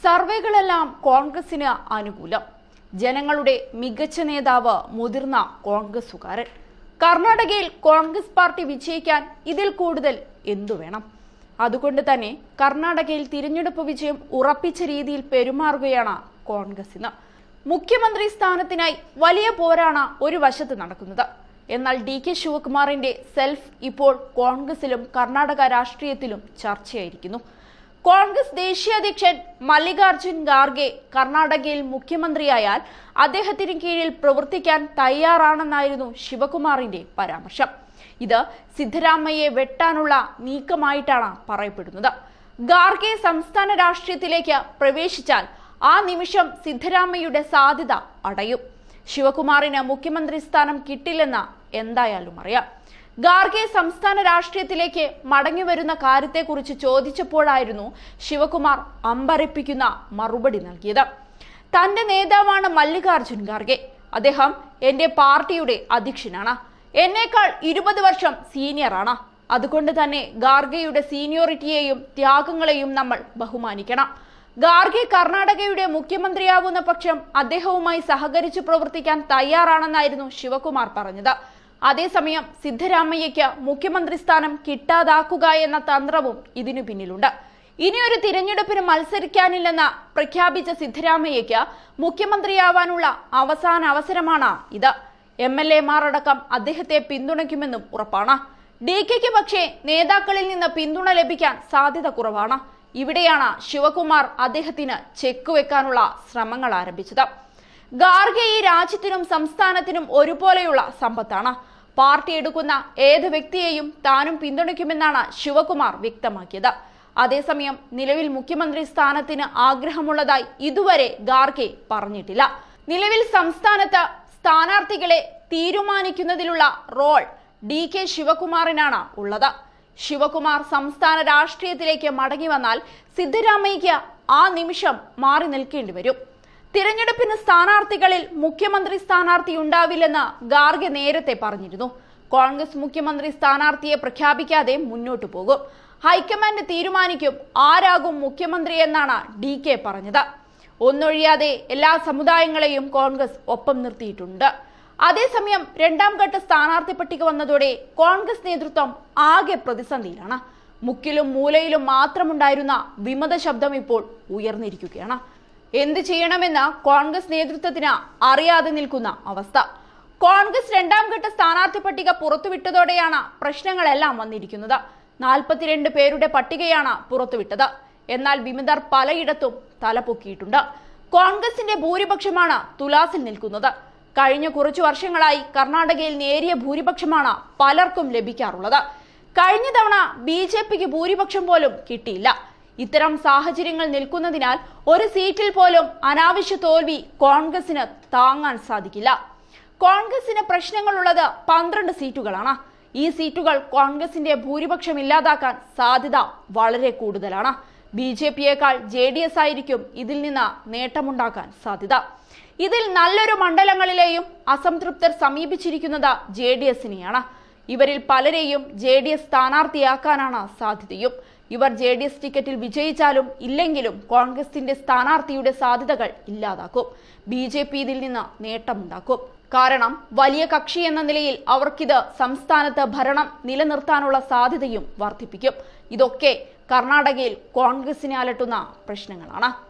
സർവേകളെല്ലാം കോൺഗ്രസിന് അനുകൂലം ജനങ്ങളുടെ മികച്ച നേതാവ് മുതിർന്ന കോൺഗ്രസുകാരൻ കർണാടകയിൽ കോൺഗ്രസ് പാർട്ടി വിജയിക്കാൻ ഇതിൽ കൂടുതൽ എന്തു വേണം അതുകൊണ്ട് തന്നെ കർണാടകയിൽ തിരഞ്ഞെടുപ്പ് വിജയം ഉറപ്പിച്ച രീതിയിൽ പെരുമാറുകയാണ് കോൺഗ്രസ് ഇന്ന് മുഖ്യമന്ത്രി സ്ഥാനത്തിനായി വലിയ പോരാണ് ഒരു വശത്ത് നടക്കുന്നത് എന്നാൽ ഡി കെ ശിവകുമാറിന്റെ സെൽഫ് ഇപ്പോൾ കോൺഗ്രസിലും കർണാടക രാഷ്ട്രീയത്തിലും ചർച്ചയായിരിക്കുന്നു കോൺഗ്രസ് ദേശീയ അധ്യക്ഷൻ മല്ലികാർജുൻ ഖാർഗെ കർണാടകയിൽ മുഖ്യമന്ത്രിയായാൽ അദ്ദേഹത്തിന് കീഴിൽ പ്രവർത്തിക്കാൻ തയ്യാറാണെന്നായിരുന്നു ശിവകുമാറിന്റെ പരാമർശം ഇത് സിദ്ധരാമയ്യെ വെട്ടാനുള്ള നീക്കമായിട്ടാണ് പറയപ്പെടുന്നത് ഖാർഗെ സംസ്ഥാന രാഷ്ട്രീയത്തിലേക്ക് പ്രവേശിച്ചാൽ ആ നിമിഷം സിദ്ധരാമയ്യയുടെ സാധ്യത അടയും ശിവകുമാറിന് മുഖ്യമന്ത്രി സ്ഥാനം കിട്ടില്ലെന്ന് എന്തായാലും അറിയാം ഖാർഗെ സംസ്ഥാന രാഷ്ട്രീയത്തിലേക്ക് മടങ്ങി വരുന്ന കാര്യത്തെക്കുറിച്ച് ചോദിച്ചപ്പോഴായിരുന്നു ശിവകുമാർ അമ്പരപ്പിക്കുന്ന മറുപടി നൽകിയത് തന്റെ നേതാവാണ് മല്ലികാർജുൻ ഖാർഗെ അദ്ദേഹം എന്റെ പാർട്ടിയുടെ അധ്യക്ഷനാണ് എന്നേക്കാൾ ഇരുപത് വർഷം സീനിയറാണ് അതുകൊണ്ട് തന്നെ ഖാർഗെയുടെ സീനിയോറിറ്റിയെയും ത്യാഗങ്ങളെയും നമ്മൾ ബഹുമാനിക്കണം ഖാർഗെ കർണാടകയുടെ മുഖ്യമന്ത്രിയാവുന്ന പക്ഷം അദ്ദേഹവുമായി സഹകരിച്ച് പ്രവർത്തിക്കാൻ തയ്യാറാണെന്നായിരുന്നു ശിവകുമാർ പറഞ്ഞത് അതേസമയം സിദ്ധരാമയ്യയ്ക്ക് മുഖ്യമന്ത്രി സ്ഥാനം കിട്ടാതാക്കുക എന്ന തന്ത്രവും ഇതിനു പിന്നിലുണ്ട് ഇനിയൊരു തിരഞ്ഞെടുപ്പിന് മത്സരിക്കാനില്ലെന്ന് പ്രഖ്യാപിച്ച സിദ്ധരാമയ്യയ്ക്ക് മുഖ്യമന്ത്രിയാവാനുള്ള അവസാന അവസരമാണ് ഇത് എം എൽ എമാർ അടക്കം അദ്ദേഹത്തെ പിന്തുണയ്ക്കുമെന്നും ഉറപ്പാണ് ഡി കെക്ക് പക്ഷേ നേതാക്കളിൽ നിന്ന് പിന്തുണ ലഭിക്കാൻ സാധ്യത കുറവാണ് ഇവിടെയാണ് ശിവകുമാർ അദ്ദേഹത്തിന് ചെക്ക് വെക്കാനുള്ള ശ്രമങ്ങൾ ആരംഭിച്ചത് ഖാർഗെ ഈ രാജ്യത്തിനും സംസ്ഥാനത്തിനും ഒരുപോലെയുള്ള സമ്പത്താണ് പാർട്ടി എടുക്കുന്ന ഏത് വ്യക്തിയെയും താനും പിന്തുണയ്ക്കുമെന്നാണ് ശിവകുമാർ വ്യക്തമാക്കിയത് അതേസമയം നിലവിൽ മുഖ്യമന്ത്രി സ്ഥാനത്തിന് ആഗ്രഹമുള്ളതായി ഇതുവരെ ഖാർഗെ പറഞ്ഞിട്ടില്ല നിലവിൽ സംസ്ഥാനത്ത് സ്ഥാനാർത്ഥികളെ തീരുമാനിക്കുന്നതിലുള്ള റോൾ ഡി കെ ശിവകുമാറിനാണ് ഉള്ളത് ശിവകുമാർ സംസ്ഥാന രാഷ്ട്രീയത്തിലേക്ക് മടങ്ങി വന്നാൽ സിദ്ധരാമയ്യയ്ക്ക് ആ നിമിഷം മാറി നിൽക്കേണ്ടി വരും തിരഞ്ഞെടുപ്പിന് സ്ഥാനാർത്ഥികളിൽ മുഖ്യമന്ത്രി സ്ഥാനാർത്ഥി ഉണ്ടാവില്ലെന്ന് ഖാർഗെ നേരത്തെ പറഞ്ഞിരുന്നു കോൺഗ്രസ് മുഖ്യമന്ത്രി സ്ഥാനാർത്ഥിയെ പ്രഖ്യാപിക്കാതെ മുന്നോട്ടു പോകും ഹൈക്കമാൻഡ് തീരുമാനിക്കും ആരാകും മുഖ്യമന്ത്രി എന്നാണ് ഡി കെ പറഞ്ഞത് ഒന്നൊഴിയാതെ എല്ലാ സമുദായങ്ങളെയും കോൺഗ്രസ് ഒപ്പം നിർത്തിയിട്ടുണ്ട് അതേസമയം രണ്ടാം ഘട്ട സ്ഥാനാർത്ഥി പട്ടിക വന്നതോടെ കോൺഗ്രസ് നേതൃത്വം ആകെ പ്രതിസന്ധിയിലാണ് മുക്കിലും മൂലയിലും മാത്രമുണ്ടായിരുന്ന വിമത ശബ്ദം ഇപ്പോൾ ഉയർന്നിരിക്കുകയാണ് എന്ത് ചെയ്യണമെന്ന് കോൺഗ്രസ് നേതൃത്വത്തിന് അറിയാതെ നിൽക്കുന്ന അവസ്ഥ കോൺഗ്രസ് രണ്ടാം ഘട്ട സ്ഥാനാർത്ഥി പട്ടിക പുറത്തുവിട്ടതോടെയാണ് പ്രശ്നങ്ങളെല്ലാം വന്നിരിക്കുന്നത് നാൽപ്പത്തിരണ്ട് പേരുടെ പട്ടികയാണ് പുറത്തുവിട്ടത് എന്നാൽ വിമതർ പലയിടത്തും തലപൊക്കിയിട്ടുണ്ട് കോൺഗ്രസിന്റെ ഭൂരിപക്ഷമാണ് തുലാസിൽ നിൽക്കുന്നത് കഴിഞ്ഞ കുറച്ചു വർഷങ്ങളായി കർണാടകയിൽ നേരിയ ഭൂരിപക്ഷമാണ് പലർക്കും ലഭിക്കാറുള്ളത് കഴിഞ്ഞ തവണ ബി ജെ പിക്ക് ഭൂരിപക്ഷം പോലും കിട്ടിയില്ല ഇത്തരം സാഹചര്യങ്ങൾ നിൽക്കുന്നതിനാൽ ഒരു സീറ്റിൽ പോലും അനാവശ്യ തോൽവി കോൺഗ്രസിന് താങ്ങാൻ സാധിക്കില്ല കോൺഗ്രസിന് പ്രശ്നങ്ങളുള്ളത് പന്ത്രണ്ട് സീറ്റുകളാണ് ഈ സീറ്റുകൾ കോൺഗ്രസിന്റെ ഭൂരിപക്ഷം ഇല്ലാതാക്കാൻ സാധ്യത വളരെ കൂടുതലാണ് ബി ജെ പിയേക്കാൾ ജെ ഡി എസ് ആയിരിക്കും ഇതിൽ നിന്ന് നേട്ടമുണ്ടാക്കാൻ സാധ്യത ഇതിൽ നല്ലൊരു മണ്ഡലങ്ങളിലെയും അസംതൃപ്തർ സമീപിച്ചിരിക്കുന്നത് ജെ ഡി എസിനെയാണ് ഇവരിൽ പലരെയും ജെ ഡി എസ് സ്ഥാനാർത്ഥിയാക്കാനാണ് സാധ്യതയും ഇവർ ജെ ഡി എസ് ടിക്കറ്റിൽ വിജയിച്ചാലും ഇല്ലെങ്കിലും കോൺഗ്രസിന്റെ സ്ഥാനാർത്ഥിയുടെ സാധ്യതകൾ ഇല്ലാതാക്കും ബി ജെ പി ഇതിൽ നിന്ന് നേട്ടമുണ്ടാക്കും കാരണം വലിയ കക്ഷി എന്ന നിലയിൽ അവർക്കിത് സംസ്ഥാനത്ത് ഭരണം നിലനിർത്താനുള്ള സാധ്യതയും വർദ്ധിപ്പിക്കും ഇതൊക്കെ കർണാടകയിൽ കോൺഗ്രസിനെ അലട്ടുന്ന പ്രശ്നങ്ങളാണ്